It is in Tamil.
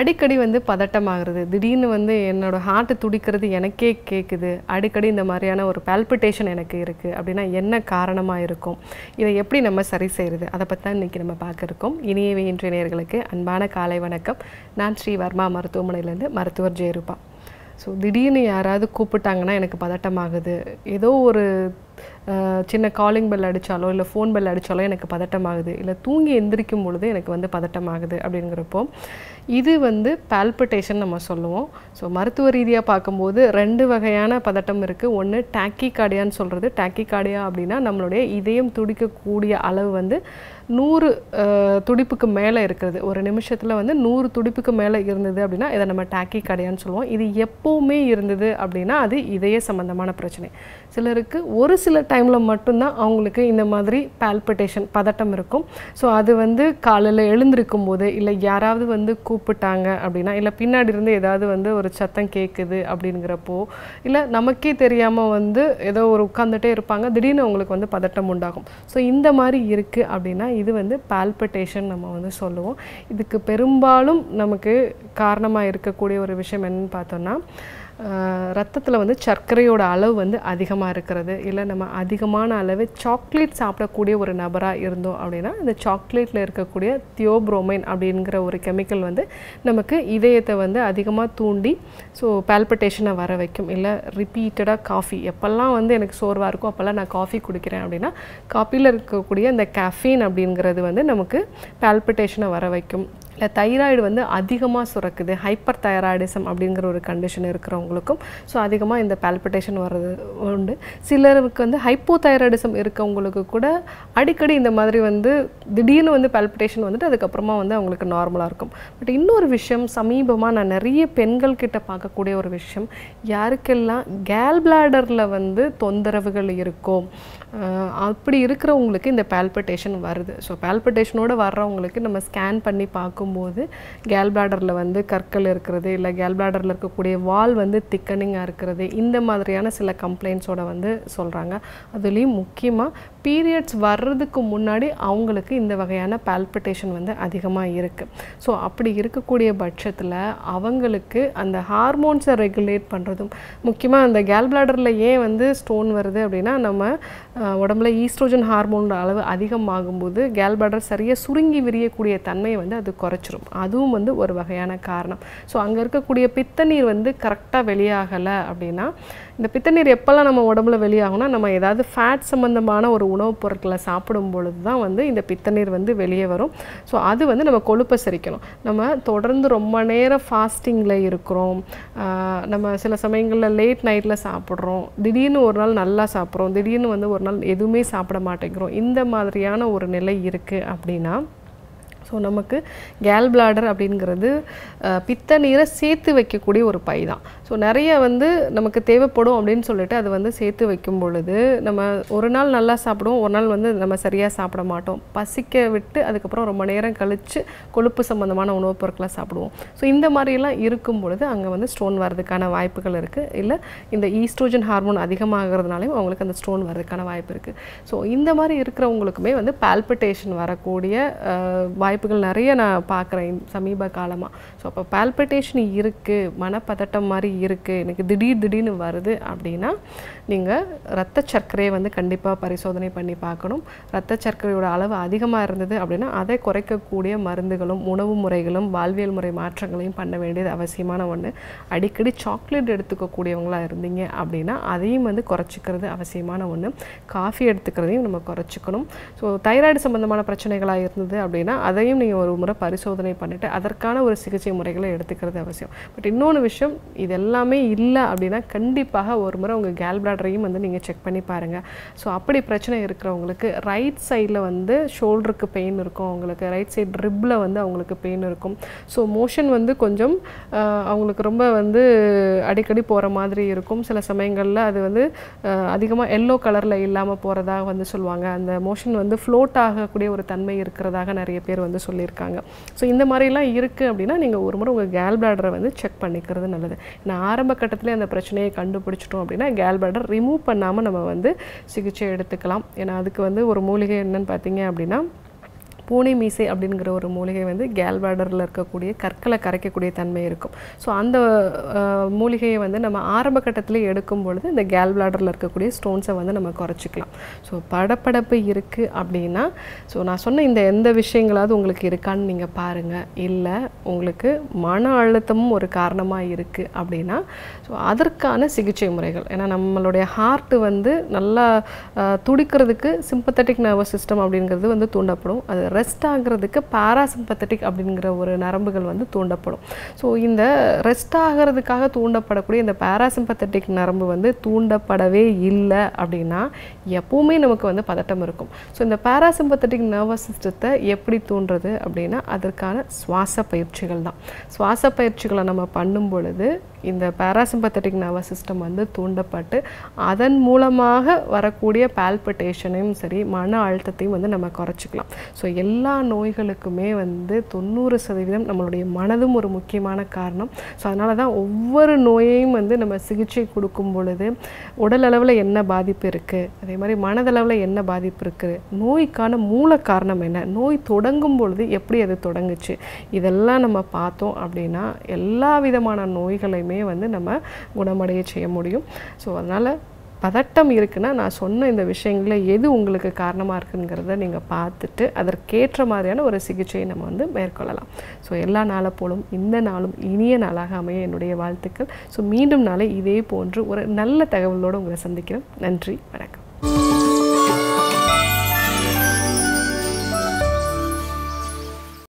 அடிக்கடி வந்து பதட்டமாகிறது திடீர்னு வந்து என்னோட ஹார்ட் துடிக்கிறது எனக்கே கேட்குது அடிக்கடி இந்த மாதிரியான ஒரு பால்பிட்டேஷன் எனக்கு இருக்குது அப்படின்னா என்ன காரணமாக இருக்கும் இதை எப்படி நம்ம சரி செய்கிறது அதை பற்றி தான் இன்றைக்கி நம்ம பார்க்க இருக்கோம் இனியவை இன்றைய நேயர்களுக்கு அன்பான காலை வணக்கம் நான் ஸ்ரீ வர்மா மருத்துவமனையிலேருந்து மருத்துவர் ஜெயரூபா ஸோ திடீர்னு யாராவது கூப்பிட்டாங்கன்னா எனக்கு பதட்டமாகுது ஏதோ ஒரு அஹ், சின்ன காலிங் பெல் அடித்தாலோ இல்லை ஃபோன் பெல் அடித்தாலோ எனக்கு பதட்டமாகுது இல்லை தூங்கி எந்திரிக்கும் பொழுது எனக்கு வந்து பதட்டமாகுது அப்படிங்கிறப்போ இது வந்து பால்பிட்டேஷன் நம்ம சொல்லுவோம் ஸோ மருத்துவ ரீதியாக பார்க்கும்போது ரெண்டு வகையான பதட்டம் இருக்குது ஒன்று டாக்கி கார்டியான்னு சொல்கிறது டாக்கி கார்டியா அப்படின்னா நம்மளுடைய இதயம் துடிக்கக்கூடிய அளவு வந்து நூறு அஹ், துடிப்புக்கு மேலே இருக்கிறது ஒரு நிமிஷத்தில் வந்து நூறு துடிப்புக்கு மேலே இருந்தது அப்படின்னா இதை நம்ம டாக்கி கார்டியான்னு சொல்லுவோம் இது எப்போவுமே இருந்தது அப்படின்னா அது இதய சம்பந்தமான பிரச்சனை சிலருக்கு ஒரு சில டைமில் மட்டும்தான் அவங்களுக்கு இந்த மாதிரி பால்பிட்டேஷன் பதட்டம் இருக்கும் ஸோ அது வந்து காலையில் எழுந்திருக்கும் போது இல்லை யாராவது வந்து கூப்பிட்டாங்க அப்படின்னா இல்லை பின்னாடி இருந்து ஏதாவது வந்து ஒரு சத்தம் கேட்குது அப்படிங்கிறப்போ இல்லை நமக்கே தெரியாமல் வந்து ஏதோ ஒரு உட்காந்துட்டே இருப்பாங்க திடீர்னு அவங்களுக்கு வந்து பதட்டம் உண்டாகும் ஸோ இந்த மாதிரி இருக்குது அப்படின்னா இது வந்து பால்பிட்டேஷன் நம்ம வந்து சொல்லுவோம் இதுக்கு பெரும்பாலும் நமக்கு காரணமாக இருக்கக்கூடிய ஒரு விஷயம் என்னன்னு பார்த்தோம்னா ரத்தத்தில் வந்து சர்க்கரையோட அளவு வந்து அதிகமாக இருக்கிறது இல்லை நம்ம அதிகமான அளவு சாக்லேட் சாப்பிடக்கூடிய ஒரு நபராக இருந்தோம் அப்படின்னா இந்த சாக்லேட்டில் இருக்கக்கூடிய தியோப்ரோமைன் அப்படிங்கிற ஒரு கெமிக்கல் வந்து நமக்கு இதயத்தை வந்து அதிகமாக தூண்டி ஸோ பால்பிட்டேஷனை வர வைக்கும் இல்லை ரிப்பீட்டடாக காஃபி எப்போல்லாம் வந்து எனக்கு சோர்வாக இருக்கும் அப்போல்லாம் நான் காஃபி குடிக்கிறேன் அப்படின்னா காஃபியில் இருக்கக்கூடிய இந்த கேஃபீன் அப்படிங்கிறது வந்து நமக்கு பால்பிட்டேஷனை வர வைக்கும் இல்லை தைராய்டு வந்து அதிகமாக சுரக்குது ஹைப்பர் தைராய்டிசம் அப்படிங்கிற ஒரு கண்டிஷன் இருக்கிறவங்களுக்கும் ஸோ அதிகமாக இந்த பால்பிட்டேஷன் வர்றது உண்டு சிலருக்கு வந்து ஹைப்போ தைராய்டிசம் இருக்கவங்களுக்கு கூட அடிக்கடி இந்த மாதிரி வந்து திடீர்னு வந்து பால்பிட்டேஷன் வந்துட்டு அதுக்கப்புறமா வந்து அவங்களுக்கு நார்மலாக இருக்கும் பட் இன்னொரு விஷயம் சமீபமாக நான் நிறைய பெண்கள் கிட்ட பார்க்கக்கூடிய ஒரு விஷயம் யாருக்கெல்லாம் கேல் பிளாடரில் வந்து தொந்தரவுகள் இருக்கோ அஹ் அப்படி இருக்கிறவங்களுக்கு இந்த பால்பிட்டேஷன் வருது ஸோ பால்பிட்டேஷனோடு வர்றவங்களுக்கு நம்ம ஸ்கேன் பண்ணி பார்க்கும்போது கேல் பிளாடரில் வந்து கற்கள் இருக்கிறது இல்லை கேல் பிளாடரில் இருக்கக்கூடிய வால் வந்து திக்கனிங்காக இருக்கிறது இந்த மாதிரியான சில கம்ப்ளைண்ட்ஸோட வந்து சொல்கிறாங்க அதுலேயும் முக்கியமாக பீரியட்ஸ் வர்றதுக்கு முன்னாடி அவங்களுக்கு இந்த வகையான பால்பிட்டேஷன் வந்து அதிகமாக இருக்குது ஸோ அப்படி இருக்கக்கூடிய பட்சத்தில் அவங்களுக்கு அந்த ஹார்மோன்ஸை ரெகுலேட் பண்ணுறதும் முக்கியமாக அந்த கேல் பிளாடரில் ஏன் வந்து ஸ்டோன் வருது அப்படின்னா நம்ம அஹ், உடம்புல ஈஸ்ட்ரோஜன் ஹார்மோனோட அளவு அதிகமாகும்போது கேல் பிளாடர் சரியாக சுருங்கி விரியக்கூடிய தன்மையை வந்து அது குறைச்சிரும் அதுவும் வந்து ஒரு வகையான காரணம் ஸோ அங்கே இருக்கக்கூடிய பித்தநீர் வந்து கரெக்டாக வெளியாகலை அப்படின்னா இந்த பித்தநீர் எப்போல்லாம் நம்ம உடம்புல வெளியாகும்னா நம்ம ஏதாவது ஃபேட் சம்மந்தமான ஒரு உணவுப் பொருட்களை சாப்பிடும் பொழுது தான் வந்து இந்த பித்தநீர் வந்து வெளியே வரும் ஸோ அது வந்து நம்ம கொழுப்பை செரிக்கணும் நம்ம தொடர்ந்து ரொம்ப நேரம் ஃபாஸ்டிங்கில் இருக்கிறோம் ஆஹ் நம்ம சில சமயங்களில் லேட் நைட்டில் சாப்பிட்றோம் திடீர்னு ஒரு நாள் நல்லா சாப்பிட்றோம் திடீர்னு வந்து ஒரு நாள் எதுவுமே சாப்பிட மாட்டேங்கிறோம் இந்த மாதிரியான ஒரு நிலை இருக்குது அப்படின்னா ஸோ நமக்கு கேல் பிளாடர் அப்படிங்கிறது அஹ், பித்த நீரை சேர்த்து வைக்கக்கூடிய ஒரு பை தான் ஸோ நிறைய வந்து நமக்கு தேவைப்படும் அப்படின்னு சொல்லிட்டு அது வந்து சேர்த்து வைக்கும் பொழுது நம்ம ஒரு நாள் நல்லா சாப்பிடுவோம் ஒரு நாள் வந்து நம்ம சரியாக சாப்பிட மாட்டோம் பசிக்க விட்டு அதுக்கப்புறம் ரொம்ப நேரம் கழித்து கொழுப்பு சம்மந்தமான உணவுப் பொருட்களை சாப்பிடுவோம் ஸோ இந்த மாதிரிலாம் இருக்கும் பொழுது அங்கே வந்து ஸ்டோன் வர்றதுக்கான வாய்ப்புகள் இருக்குது இல்லை இந்த ஈஸ்ட்ரோஜன் ஹார்மோன் அதிகமாகிறதுனாலையும் அவங்களுக்கு அந்த ஸ்டோன் வர்றதுக்கான வாய்ப்பு இருக்குது ஸோ இந்த மாதிரி இருக்கிறவங்களுக்குமே வந்து பால்பிட்டேஷன் வரக்கூடிய அஹ், வாய்ப்புகள் நிறைய நான் பார்க்குறேன் சமீப காலமாக ஸோ அப்போ பால்பிட்டேஷன் இருக்குது மனப்பதட்டம் மாதிரி இருக்குது எனக்கு திடீர் திடீர்னு வருது அப்படின்னா நீங்கள் ரத்த சர்க்கரையை வந்து கண்டிப்பாக பரிசோதனை பண்ணி பார்க்கணும் ரத்த சர்க்கரையோட அளவு அதிகமாக இருந்தது அப்படின்னா அதை குறைக்கக்கூடிய மருந்துகளும் உணவு முறைகளும் வாழ்வியல் முறை மாற்றங்களையும் பண்ண வேண்டியது அவசியமான ஒன்று அடிக்கடி சாக்லேட் எடுத்துக்கக்கூடியவங்களா இருந்தீங்க அப்படின்னா அதையும் வந்து குறைச்சிக்கிறது அவசியமான ஒன்று காஃபி எடுத்துக்கிறதையும் நம்ம குறைச்சிக்கணும் ஸோ தைராய்டு சம்மந்தமான பிரச்சனைகளாக இருந்தது அப்படின்னா அதையும் நீங்கள் ஒரு முறை பரிசோதனை பண்ணிவிட்டு அதற்கான ஒரு சிகிச்சை முறைகளை எடுத்துக்கிறது அவசியம் பட் இன்னொன்று விஷயம் இது எல்லாமே இல்லை அப்படின்னா கண்டிப்பாக ஒரு முறை உங்கள் கேல் பிளாடரையும் வந்து நீங்கள் செக் பண்ணி பாருங்கள் ஸோ அப்படி பிரச்சனை இருக்கிறவங்களுக்கு ரைட் சைடில் வந்து ஷோல்டருக்கு பெயின் இருக்கும் அவங்களுக்கு ரைட் சைடு ரிப்பில் வந்து அவங்களுக்கு பெயின் இருக்கும் ஸோ மோஷன் வந்து கொஞ்சம் ஆஹ், அவங்களுக்கு ரொம்ப வந்து அடிக்கடி போகிற மாதிரி இருக்கும் சில சமயங்களில் அது வந்து அதிகமாக எல்லோ கலரில் இல்லாமல் போகிறதாக வந்து சொல்லுவாங்க அந்த மோஷன் வந்து ஃப்ளோட் ஆகக்கூடிய ஒரு தன்மை இருக்கிறதாக நிறைய பேர் வந்து சொல்லியிருக்காங்க ஸோ இந்த மாதிரிலாம் இருக்குது அப்படின்னா நீங்கள் ஒரு முறை உங்கள் கேல் பிளாடரை வந்து செக் பண்ணிக்கிறது நல்லது நான் ஆரம்ப கட்டத்திலே அந்த பிரச்சனையை கண்டுபிடிச்சிட்டோம் அப்படின்னா கேல் பிளாடர் ரிமூவ் பண்ணாமல் நம்ம வந்து சிகிச்சை எடுத்துக்கலாம் ஏன்னா அதுக்கு வந்து ஒரு மூலிகை என்னன்னு பார்த்தீங்க அப்படின்னா பூனை மீசை அப்படிங்கிற ஒரு மூலிகை வந்து கேல்வாடரில் இருக்கக்கூடிய கற்களை கரைக்கக்கூடிய தன்மை இருக்கும் ஸோ அந்த அஹ், மூலிகையை வந்து நம்ம ஆரம்ப கட்டத்தில் எடுக்கும் பொழுது இந்த கேல் பிளாடரில் இருக்கக்கூடிய ஸ்டோன்ஸை வந்து நம்ம குறைச்சிக்கலாம் ஸோ படப்படப்பு இருக்குது அப்படின்னா ஸோ நான் சொன்ன இந்த எந்த விஷயங்களாவது உங்களுக்கு இருக்கான்னு நீங்கள் பாருங்கள் இல்லை உங்களுக்கு மன அழுத்தமும் ஒரு காரணமாக இருக்குது அப்படின்னா ஸோ அதற்கான சிகிச்சை முறைகள் ஏன்னா நம்மளுடைய ஹார்ட் வந்து நல்லா அஹ், துடிக்கிறதுக்கு சிம்பத்தட்டிக் நர்வஸ் சிஸ்டம் அப்படிங்கிறது வந்து தூண்டப்படும் அது ரெஸ்ட் ஆகிறதுக்கு பாராசிம்பத்தட்டிக் அப்படிங்கிற ஒரு நரம்புகள் வந்து தூண்டப்படும் ஸோ இந்த ரெஸ்ட் ஆகிறதுக்காக தூண்டப்படக்கூடிய இந்த பாராசிம்பத்தட்டிக் நரம்பு வந்து தூண்டப்படவே இல்லை அப்படின்னா எப்பவுமே நமக்கு வந்து பதட்டம் இருக்கும் ஸோ இந்த பாராசிம்பத்தட்டிக் நர்வஸ் சிஸ்டத்தை எப்படி தூண்டுறது அப்படின்னா அதற்கான சுவாச பயிற்சிகள் தான் சுவாச பயிற்சிகளை நம்ம பண்ணும் பொழுது இந்த பாராசிம்பத்தட்டிக் நர்வஸ் சிஸ்டம் வந்து தூண்டப்பட்டு அதன் மூலமாக வரக்கூடிய பால்பிட்டேஷனையும் சரி மன அழுத்தத்தையும் வந்து நம்ம குறைச்சிக்கலாம் ஸோ எல்லா நோய்களுக்குமே வந்து தொண்ணூறு சதவீதம் நம்மளுடைய மனதும் ஒரு முக்கியமான காரணம் ஸோ அதனால தான் ஒவ்வொரு நோயையும் வந்து நம்ம சிகிச்சை கொடுக்கும் பொழுது உடல் அளவில் என்ன பாதிப்பு இருக்குது அதே மாதிரி மனதளவில் என்ன பாதிப்பு இருக்குது நோய்க்கான மூல காரணம் என்ன நோய் தொடங்கும் பொழுது எப்படி அது தொடங்குச்சு இதெல்லாம் நம்ம பார்த்தோம் அப்படின்னா எல்லா விதமான நோய்களையுமே வந்து நம்ம குணமடைய செய்ய முடியும் ஸோ அதனால் பதட்டம் இருக்குன்னா நான் சொன்ன இந்த விஷயங்களில் எது உங்களுக்கு காரணமாக இருக்குங்கிறத நீங்கள் பார்த்துட்டு அதற்கேற்ற மாதிரியான ஒரு சிகிச்சையை நம்ம வந்து மேற்கொள்ளலாம் ஸோ எல்லா நாளை போலும் இந்த நாளும் இனிய நாளாக அமைய என்னுடைய வாழ்த்துக்கள் ஸோ மீண்டும் நாளை இதே போன்று ஒரு நல்ல தகவலோடு உங்களை சந்திக்கிறேன் நன்றி வணக்கம்